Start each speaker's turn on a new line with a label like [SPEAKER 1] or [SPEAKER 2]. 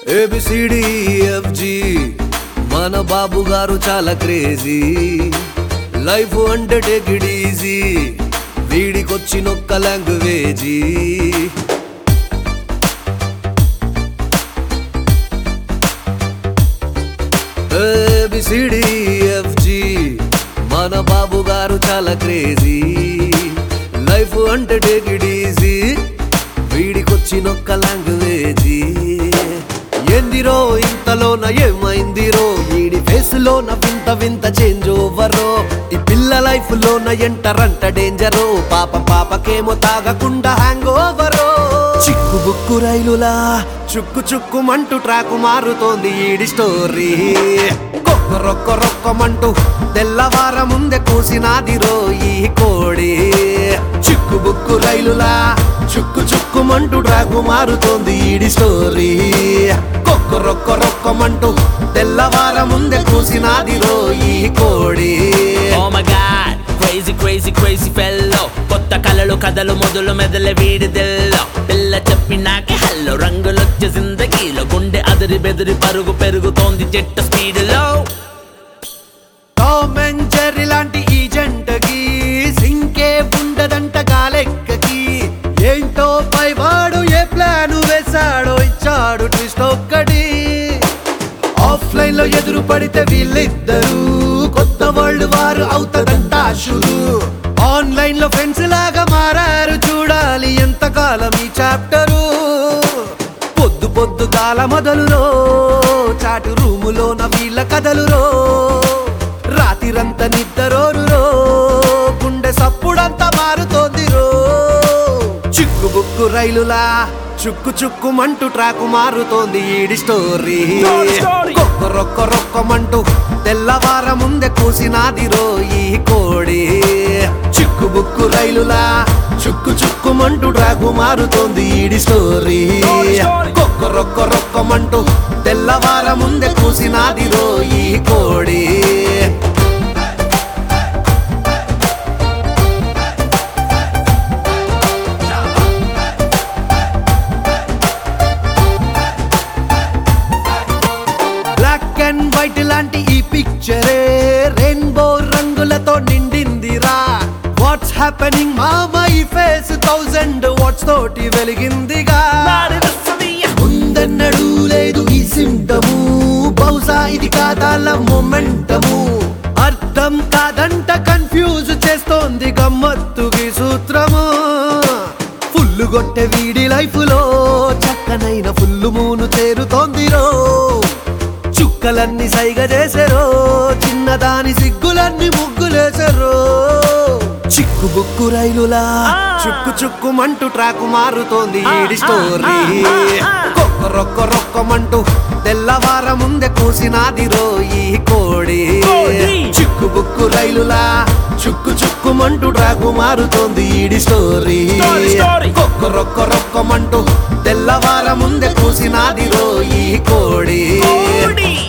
[SPEAKER 1] ABCDEFG మన బాబు గారు చాలా క్రేజీ లైఫ్ అంటే టేక్ ఇట్ ఈజీ వీడికొచ్చినొక్క లాంగ్వేజీ ఏబిసిడిఎఫ్జి మన బాబు గారు చాలా క్రేజీ లైఫ్ అంటే టేక్ ఇట్ ఈజీ వీడికొచ్చినొక్క లాంగ్వేజీ ఎందిరో ఇంతలోన ఏమైందిరో వీడి ఫేస్ లోన వింత వింత చేంజ్ ఓవరో ఈ పిల్ల లైఫ్ లోన ఎంటరంట డేంజరో పాప పాపకేమో తాగకుండా హ్యాంగ్ ఓవరో చిక్కు బుక్కు రైలులా చుక్కు చుక్కుమంటూ ట్రాకు మారుతోంది ఈడి స్టోరీ రొక్క రొక్కమంటూ తెల్లవార ముందే కూసినాదిరో ఈ కోడి చిక్కు బుక్కు రైలులా చుక్కు చుక్కుమంటూ ట్రాకు మారుతోంది ఈడి స్టోరీ కొక్క రొక్క రొక్కమంటూ తెల్లవార ముందే కూసినాదిరో ఈ కోడి
[SPEAKER 2] oh my God crazy crazy crazy fellow కొత్త కలలు కథలు మొదలు మెదల వీడిదెల్లో పిల్ల చెప్పినాకే హల్లో రంగులొచ్చే జిందగీలో గుండె అదిరి బెదిరి పరుగు పెరుగుతోంది జట్టు స్పీడ్లో
[SPEAKER 1] టామ్ అండ్ జెర్రీ లాంటి ఈ జంటకి సింకే ఉండదంట గాలెక్కకి ఏంటో పైవాడు ఏ ప్లాన్ వేశాడో ఇచ్చాడు ట్విస్ట్ ఒక్కటి ఆఫ్లైన్ లో ఎదురు పడితే వీళ్ళిద్దరు కొత్త వరల్డ్ వారు అవుతదంట షురు ఆన్లైన్ లో ఫ్రెండ్స్ లాగా మారారు చూడాలి ఎంతకాలం ఈ చాప్టరు పొద్దు పొద్దు కాల మొదలురో చాటు రూములోన వీళ్ళ కథలురో రాతిరంత నిద్దరోరురో గుండె సప్పుడంతా మారుతోంది రో చిక్కు బుక్కు రైలులా చుక్కు చుక్కుమంటూ ట్రాకు మారుతోంది ఈడి స్టోరీ
[SPEAKER 2] Story, story.
[SPEAKER 1] కొక్క రొక్క రొక్కమంటూ తెల్లవార ముందే కూసినాదిరో ఈ కోడి చిక్కు బుక్కు రైలులా చుక్కు చుక్కుమంటూ ట్రాకు మారుతోంది ఈడి స్టోరీ
[SPEAKER 2] Story, story.
[SPEAKER 1] కొక్క రొక్క రొక్కమంటూ తెల్లవార ముందే కూసినాదిరో ఈ కోడి బ్లాక్ అండ్ వైట్ లాంటి ఈ పిక్చరే రెయిన్బో రంగులతో నిండిందిరా వాట్స్ హ్యాపెనింగ్ మామ ఈ ఫేస్ థౌజండ్ వాట్స్ తోటి వెలిగిందిగా ముందన్నడు లేదు ఈ సింటము బహుశా ఇది కాదాల మొమెంటము అర్థం కాదంట కన్ఫ్యూజ్ చేస్తోంది గమ్మత్తుకి సూత్రము ఫుల్లు కొట్టే వీడి లైఫ్ లో చక్కనైన ఫుల్లు మూను చేరుతోందిరో చుక్కలన్నీ సైగ చేసారో చిన్నదాని సిగ్గులన్నీ ముగ్గులేసారో చిక్కు బుక్కు రైలులా చుక్కు చుక్కుమంటూ ట్రాకు మారుతోంది ఈడి స్టోరీ కొక్క రొక్క రొక్కమంటూ తెల్లవార ముందే కూసినాదిరో ఈ కోడి
[SPEAKER 2] కోడి.
[SPEAKER 1] చిక్కు బుక్కు రైలులా చుక్కు చుక్కుమంటూ ట్రాకు మారుతోంది ఈడి స్టోరీ
[SPEAKER 2] Story, story.
[SPEAKER 1] కొక్క రొక్క రొక్కమంటూ తెల్లవార ముందే కూసినాదిరో ఈ కోడి
[SPEAKER 2] కోడి.